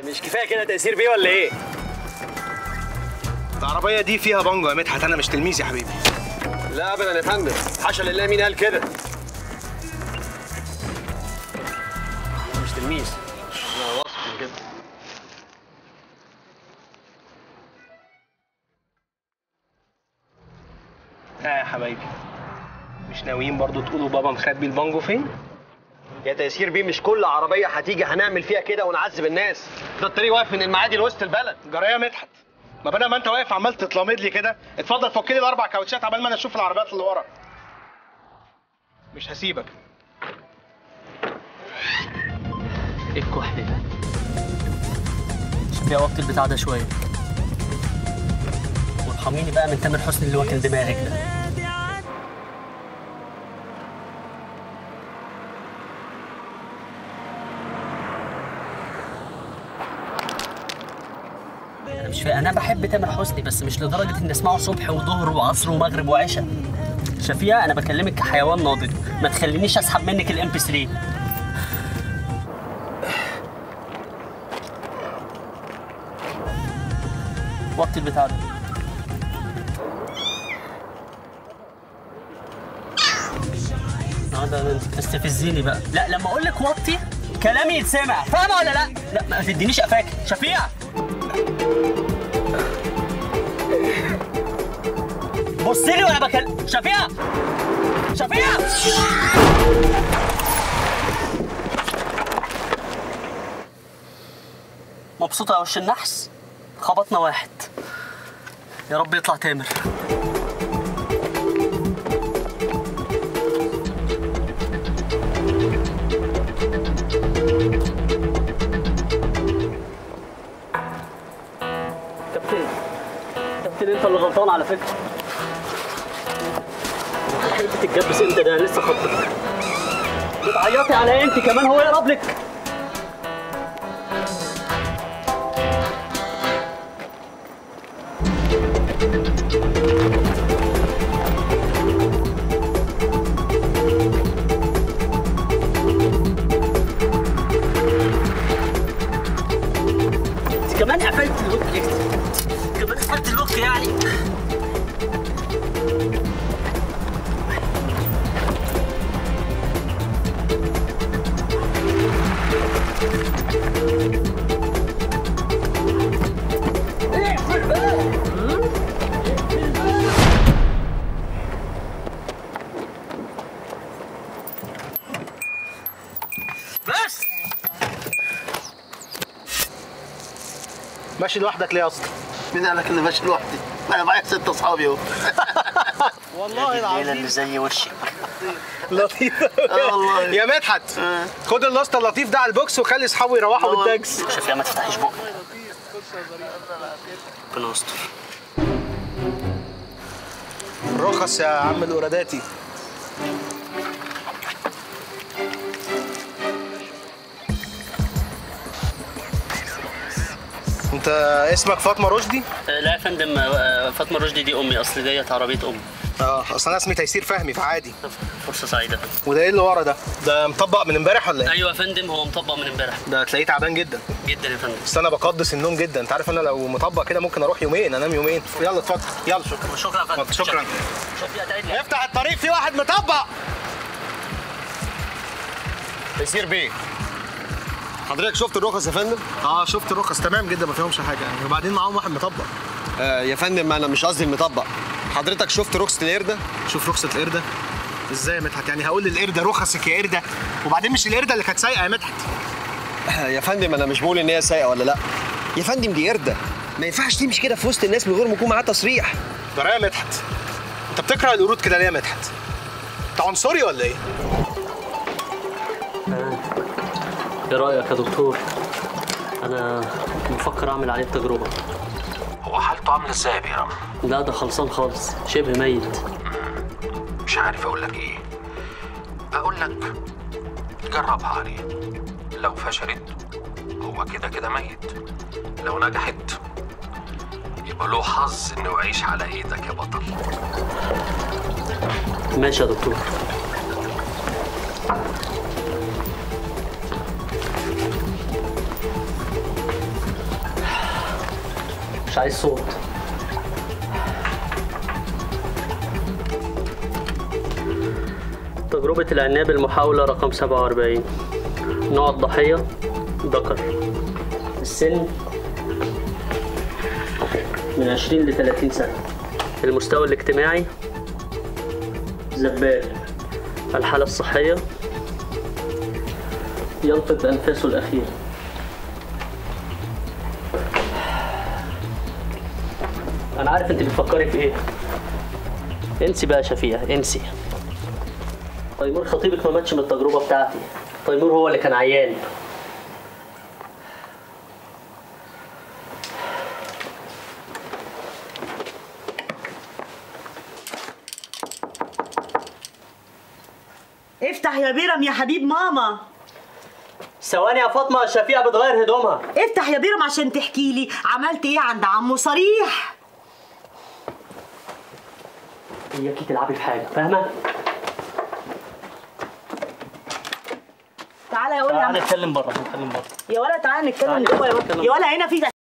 مش كفايه كده تأثير بيه ولا ايه؟ العربيه دي فيها بانجو يا مدحت انا مش تلميذ يا حبيبي لا ابدا يا فندم حاشا لله مين قال كده؟ مش تلميذ انا واثق من كده ها يا حبايبي مش ناويين برضو تقولوا بابا مخبي البانجو فين يا تيسير بيه مش كل عربيه هتيجي هنعمل فيها كده ونعذب الناس ده الطريق واقف من المعادي لوسط البلد جرايه مدحت ما بدل ما انت واقف عمال تتلامض لي كده اتفضل فك لي الاربع كاوتشات عبال ما انا اشوف العربيات اللي ورا مش هسيبك ايه الكحل ده؟ شوف يا وقت البتاع ده شويه وارحميني بقى من تامر حسني اللي واكل دماغك ده انا مش فاهم انا بحب تامر حسني بس مش لدرجه اني اسمعه صبح وظهر وعصر ومغرب وعشاء شفيقة انا بكلمك كحيوان ناضج ما تخلينيش اسحب منك الام بي 3 وطي البتاع ده اه ده ده انت بتستفزيني بقى لا لما اقول لك وطي كلامي يتسمع فاهمه ولا لا؟ لا ما تدينيش قفاك شفيقة بص لي وانا بكلم شفيقة شفيقة مبسوطة يا وش النحس خبطنا واحد يا رب يطلع تامر كابتن كابتن انت اللي غلطان على فكره حته تتجبس انت ده أنا لسه خطك بتعيطي على إيه انت كمان هو يقرب لك انت كمان قفلت اللوك كمان قفلت اللوك يعني بس ماشي لوحدك ليه يا اسطى مين قال لك اني ماشي لوحدي؟ انا معايا ست اصحابي اهو والله الليله اللي زي وشك لطيف آه والله. يا مدحت خد الاسطى اللطيف ده على البوكس وخلي اصحابه يروحوا بالتاكس شوف يا ما تفتحيش بقك ربنا يستر رخص يا عم الاوراداتي انت اسمك فاطمه رشدي آه، لا يا فندم آه، فاطمه رشدي دي امي اصل ديت عربيه امي اه اصل انا اسمي تيسير فهمي فعادي فرصه سعيده يا فندم وده ايه اللي ورا ده ده مطبق من امبارح ولا ايه ايوه يا فندم هو مطبق من امبارح ده تلاقيه تعبان جدا جدا يا فندم بس انا بقدس النوم جدا انت عارف انا لو مطبق كده ممكن اروح يومين انام يومين يلا اتفضل يلا شكرا شكرا يا فندم شكرا شكرا تعيد لي. افتح الطريق في واحد مطبق تيسير بيه حضرتك شفت الرخص يا فندم؟ اه شفت الرخص تمام جدا ما فيهمش حاجه يعني وبعدين معاهم واحد مطبق آه يا فندم انا مش قصدي المطبق حضرتك شفت رخصة القردة؟ شوف رخصه القرده ازاي يا مدحت يعني هقول للقرده رخصك يا قرده وبعدين مش القرده اللي كانت سايقه يا مدحت آه يا فندم انا مش بقول ان هي سايقه ولا لا يا فندم دي قردة ما ينفعش تمشي كده في وسط الناس من غير ما يكون معاها تصريح ترى يا مدحت انت بتكره القرود كده ليه يا مدحت انت عنصري ولا ايه ايه رايك يا دكتور انا بفكر اعمل عليه تجربه هو حالته عامله ازاي يا بيرام لا ده خلصان خالص شبه ميت مش عارف اقول لك ايه اقول لك جربها عليه لو فشلت هو كده كده ميت لو نجحت يبقى له حظ انه يعيش على ايدك يا بطل ماشي يا دكتور مش عايز صوت تجربة العناب المحاولة رقم 47 نوع الضحية ذكر السن من 20 ل 30 سنة المستوى الاجتماعي زبال الحالة الصحية يلفظ أنفاسه الأخيرة أنا عارف أنت بتفكري في إيه انسي بقى يا شفيع انسي تيمور خطيبك ما ماتش من التجربة بتاعتي تيمور هو اللي كان عيان افتح يا بيرم يا حبيب ماما ثواني يا فاطمة شفيقة بتغير هدومها افتح يا بيرم عشان تحكي لي عملت ايه عند عمو صريح إياكي تلعبي في حاجة فاهمة؟ تعالى يا قول يا عم تعالى نتكلم بره نتكلم بره يا ولا تعالى نتكلم تعالى جوه يا نتكلم. ولا- يا ولا هنا في